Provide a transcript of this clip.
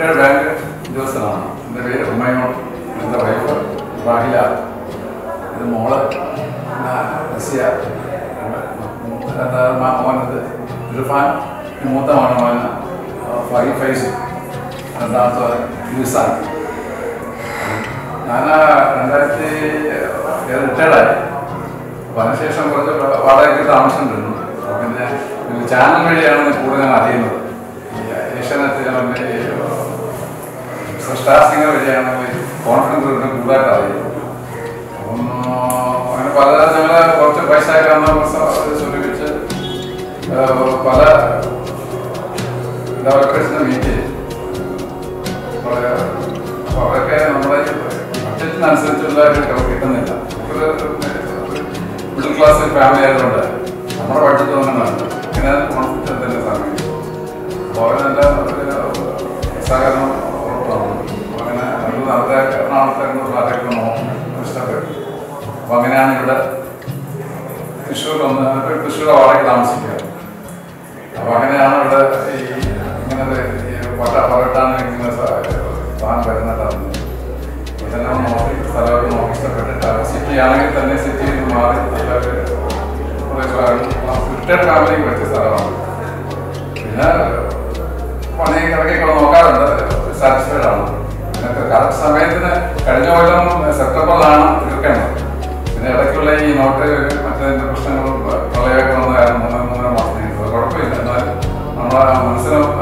Retired bank ഉദ്യോഗസ്ഥനാണ് എൻ്റെ പേര് ഉമ്മയോൺ എൻ്റെ വൈഫ് റാഹില ഇത് മോള് പിന്നെ റസിയ രണ്ടാമത്തെ മാ- മോനത് ഇർഫാൻ ഈ മൂത്ത മോനെ മോന് ഫൈ ഫൈസ് രണ്ടാമത്തെ യൂസാൻ ഞാൻ രണ്ടായിരത്തി റിട്ടയർഡായി അപ്പോൾ അതിനുശേഷം കുറച്ച് വാടകയ്ക്ക് താമസിച്ചിട്ടുണ്ട് അപ്പോൾ പിന്നെ ഈ ചാനൽ വഴിയാണ് കൂടുതൽ ഞാൻ അറിയുന്നത് ഈ ഏഷ്യാനെറ്റ് ചാനലിൻ്റെ സ്റ്റാർ സിംഗർ വഴിയാണ് കോൺഫിഡൻസ് കൂടുതലായിട്ട് അറിയുന്നത് അപ്പം അങ്ങനെ പല ഞങ്ങൾ കുറച്ച് പൈസ സ്വരൂപിച്ച് പല ഡെവലപ്പേഴ്സിനെ മീറ്റ് ചെയ്തു അപ്പോൾ അവരൊക്കെ നമ്മുടെ ബഡ്ജറ്റിനനുസരിച്ചുള്ള ഒരു കിട്ടുന്നില്ല ഒരു മിഡിൽ ക്ലാസ് ഫാമിലി ആയതുകൊണ്ട് നമ്മുടെ ബഡ്ജറ്റ് ഒന്നും ഇങ്ങനെ കോൺഫിഡൻസ് തന്നെ സമയം അപ്പോൾ അവരെല്ലാം ഒരു സഹകരണം ഉറപ്പാണ് അങ്ങനെ നമ്മൾ നടത്ത എറണാകുളത്തെ ഫ്ലാറ്റൊക്കെ നോക്കും ഇഷ്ടപ്പെട്ടു അപ്പോൾ അങ്ങനെയാണ് ഇവിടെ തൃശ്ശൂർ വന്ന് തൃശ്ശൂർ വാടകയ്ക്ക് താമസിക്കുക അപ്പോൾ അങ്ങനെയാണ് ഇവിടെ ഈ ഇങ്ങനെ ഈ പട്ട പറട്ടാണ് ഇങ്ങനെ താൻ വരുന്നതാണ് ഇതെല്ലാം നോക്കി സ്ഥലമൊക്കെ നോക്കി ഇഷ്ടപ്പെട്ടിട്ട് സിറ്റി ആണെങ്കിൽ തന്നെ സിറ്റിയിൽ നിന്ന് മാറി റിട്ടയർഡ് ഫാമിലിക്ക് പറ്റിയ സ്ഥലമാണ് പിന്നെ പണി കിടക്കൊക്കെ നോക്കാറുണ്ട് സാറ്റിസ്ഫൈഡ് ആണ് പിന്നെ കറക്റ്റ് സമയത്തിന് കഴിഞ്ഞ കൊല്ലം സെപ്റ്റംബറിലാണ് തീർക്കേണ്ടത് പിന്നെ ഇടയ്ക്കുള്ള ഈ നോട്ട് മറ്റതിൻ്റെ പ്രശ്നങ്ങളും പ്രളയമൊക്കെ വന്ന കാരണം മൂന്ന് മൂന്നര മാസം നീണ്ടു. അത് കുഴപ്പമില്ല എന്നാൽ നമ്മളെ മനസ്സിന്